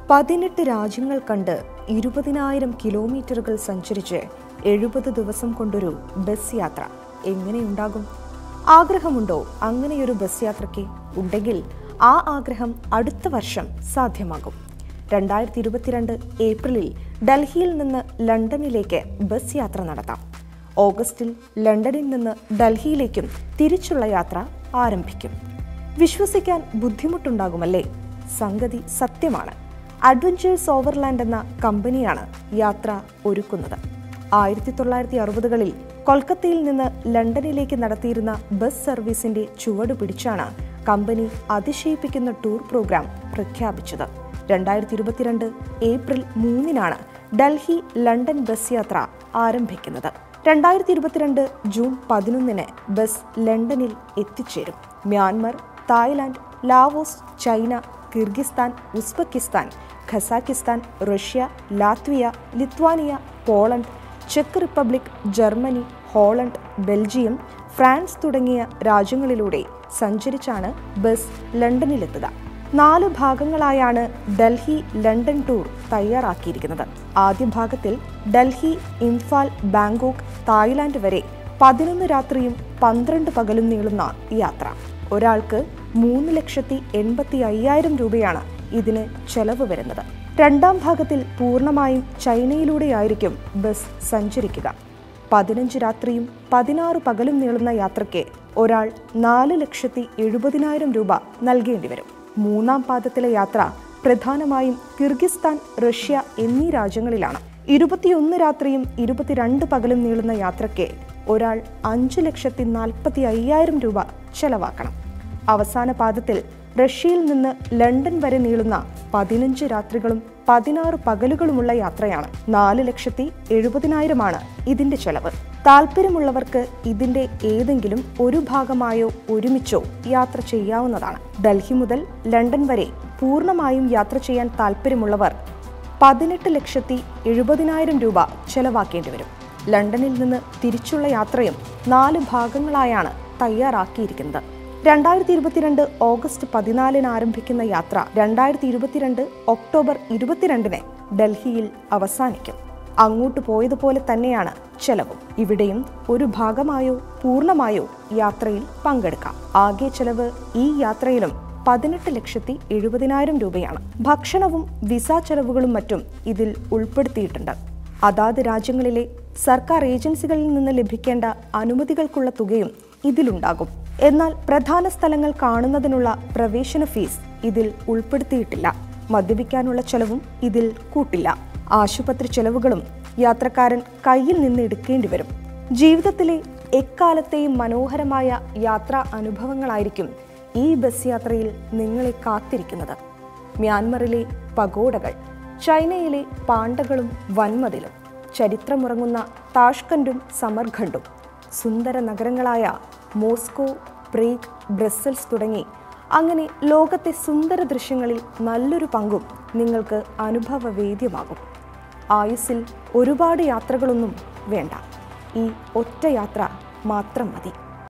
പതിനെട്ട് രാജ്യങ്ങൾ കണ്ട് ഇരുപതിനായിരം കിലോമീറ്ററുകൾ സഞ്ചരിച്ച് എഴുപത് ദിവസം കൊണ്ടൊരു ബസ് യാത്ര എങ്ങനെയുണ്ടാകും ആഗ്രഹമുണ്ടോ അങ്ങനെയൊരു ബസ് യാത്രയ്ക്ക് ഉണ്ടെങ്കിൽ ആ ആഗ്രഹം അടുത്ത വർഷം സാധ്യമാകും രണ്ടായിരത്തി ഇരുപത്തിരണ്ട് ഏപ്രിലിൽ ഡൽഹിയിൽ നിന്ന് ലണ്ടനിലേക്ക് ബസ് യാത്ര നടത്താം ഓഗസ്റ്റിൽ ലണ്ടനിൽ നിന്ന് ഡൽഹിയിലേക്കും തിരിച്ചുള്ള യാത്ര ആരംഭിക്കും വിശ്വസിക്കാൻ ബുദ്ധിമുട്ടുണ്ടാകുമല്ലേ സംഗതി സത്യമാണ് അഡ്വഞ്ചേഴ്സ് ഓവർലാൻഡ് എന്ന കമ്പനിയാണ് യാത്ര ഒരുക്കുന്നത് ആയിരത്തി തൊള്ളായിരത്തി അറുപതുകളിൽ കൊൽക്കത്തയിൽ നിന്ന് ലണ്ടനിലേക്ക് നടത്തിയിരുന്ന ബസ് സർവീസിന്റെ ചുവട് പിടിച്ചാണ് കമ്പനി അതിശയിപ്പിക്കുന്ന ടൂർ പ്രോഗ്രാം പ്രഖ്യാപിച്ചത് രണ്ടായിരത്തി ഇരുപത്തിരണ്ട് ഏപ്രിൽ മൂന്നിനാണ് ഡൽഹി ലണ്ടൻ ബസ് യാത്ര ആരംഭിക്കുന്നത് രണ്ടായിരത്തി ഇരുപത്തിരണ്ട് ജൂൺ പതിനൊന്നിന് ബസ് ലണ്ടനിൽ എത്തിച്ചേരും Myanmar Thailand Laos China Kyrgyzstan Uzbekistan Kazakhstan Russia Latvia Lithuania Poland ചെക്ക് Republic Germany Holland Belgium France തുടങ്ങിയ രാജ്യങ്ങളിലൂടെ സഞ്ചരിച്ചാണ് ബസ് ലണ്ടനിലെത്തുക നാല് ഭാഗങ്ങളായാണ് ഡൽഹി ലണ്ടൻ ടൂർ തയ്യാറാക്കിയിരിക്കുന്നത് ആദ്യ ഭാഗത്തിൽ ഡൽഹി ഇംഫാൽ ബാങ്കോക്ക് തായ്ലാന്റ് വരെ പതിനൊന്ന് രാത്രിയും പന്ത്രണ്ട് പകലും നീളുന്ന യാത്ര ഒരാൾക്ക് മൂന്ന് ലക്ഷത്തി എൺപത്തി അയ്യായിരം രൂപയാണ് ഇതിന് ചെലവ് വരുന്നത് രണ്ടാം ഭാഗത്തിൽ പൂർണ്ണമായും ചൈനയിലൂടെയായിരിക്കും ബസ് സഞ്ചരിക്കുക പതിനഞ്ച് രാത്രിയും പതിനാറ് പകലും നീളുന്ന യാത്രയ്ക്ക് ഒരാൾ നാല് ലക്ഷത്തി എഴുപതിനായിരം രൂപ നൽകേണ്ടി വരും മൂന്നാം പാദത്തിലെ യാത്ര പ്രധാനമായും കിർഗിസ്ഥാൻ റഷ്യ എന്നീ രാജ്യങ്ങളിലാണ് ഇരുപത്തിയൊന്ന് രാത്രിയും ഇരുപത്തിരണ്ട് പകലും നീളുന്ന യാത്രയ്ക്ക് ഒരാൾ അഞ്ച് ലക്ഷത്തി നാൽപ്പത്തി അയ്യായിരം രൂപ ചെലവാക്കണം അവസാന പാദത്തിൽ റഷ്യയിൽ നിന്ന് ലണ്ടൻ വരെ നീളുന്ന പതിനഞ്ച് രാത്രികളും പതിനാറ് പകലുകളുമുള്ള യാത്രയാണ് നാല് ലക്ഷത്തി എഴുപതിനായിരമാണ് ഇതിന്റെ ചെലവ് താല്പര്യമുള്ളവർക്ക് ഇതിന്റെ ഏതെങ്കിലും ഒരു ഭാഗമായോ ഒരുമിച്ചോ യാത്ര ചെയ്യാവുന്നതാണ് ഡൽഹി മുതൽ ലണ്ടൻ വരെ പൂർണ്ണമായും യാത്ര ചെയ്യാൻ താല്പര്യമുള്ളവർ പതിനെട്ട് ലക്ഷത്തി എഴുപതിനായിരം രൂപ ചെലവാക്കേണ്ടി വരും ലണ്ടനിൽ നിന്ന് തിരിച്ചുള്ള യാത്രയും നാല് ഭാഗങ്ങളായാണ് തയ്യാറാക്കിയിരിക്കുന്നത് രണ്ടായിരത്തി ഇരുപത്തിരണ്ട് ഓഗസ്റ്റ് പതിനാലിന് ആരംഭിക്കുന്ന യാത്ര രണ്ടായിരത്തി ഇരുപത്തിരണ്ട് ഒക്ടോബർ ഇരുപത്തിരണ്ടിന് ഡൽഹിയിൽ അവസാനിക്കും അങ്ങോട്ട് പോയതുപോലെ തന്നെയാണ് ചെലവും ഇവിടെയും ഒരു ഭാഗമായോ പൂർണ്ണമായോ യാത്രയിൽ പങ്കെടുക്കാം ആകെ ചെലവ് ഈ യാത്രയിലും പതിനെട്ട് ലക്ഷത്തി എഴുപതിനായിരം രൂപയാണ് ഭക്ഷണവും വിസ ചെലവുകളും മറ്റും ഇതിൽ ഉൾപ്പെടുത്തിയിട്ടുണ്ട് അതാത് രാജ്യങ്ങളിലെ സർക്കാർ ഏജൻസികളിൽ നിന്ന് ലഭിക്കേണ്ട അനുമതികൾക്കുള്ള തുകയും ഇതിലുണ്ടാകും എന്നാൽ പ്രധാന സ്ഥലങ്ങൾ കാണുന്നതിനുള്ള പ്രവേശന ഫീസ് ഇതിൽ ഉൾപ്പെടുത്തിയിട്ടില്ല മദ്യപിക്കാനുള്ള ചെലവും ഇതിൽ കൂട്ടില്ല ആശുപത്രി ചെലവുകളും യാത്രക്കാരൻ കയ്യിൽ നിന്ന് എടുക്കേണ്ടി വരും ജീവിതത്തിലെ എക്കാലത്തെയും മനോഹരമായ യാത്രാ അനുഭവങ്ങളായിരിക്കും ഈ ബസ് യാത്രയിൽ നിങ്ങളെ കാത്തിരിക്കുന്നത് മ്യാൻമറിലെ പഗോഡകൾ ചൈനയിലെ പാണ്ഡകളും വൻമതിലും ചരിത്രമുറങ്ങുന്ന താഷ്കൻഡും സമർഖണ്ഡും സുന്ദര നഗരങ്ങളായ മോസ്കോ പ്രേഗ് ബ്രസൽസ് തുടങ്ങി അങ്ങനെ ലോകത്തെ സുന്ദര ദൃശ്യങ്ങളിൽ നല്ലൊരു പങ്കും നിങ്ങൾക്ക് അനുഭവവേദ്യമാകും ആയുസ്സിൽ ഒരുപാട് യാത്രകളൊന്നും വേണ്ട ഈ ഒറ്റ യാത്ര മാത്രം മതി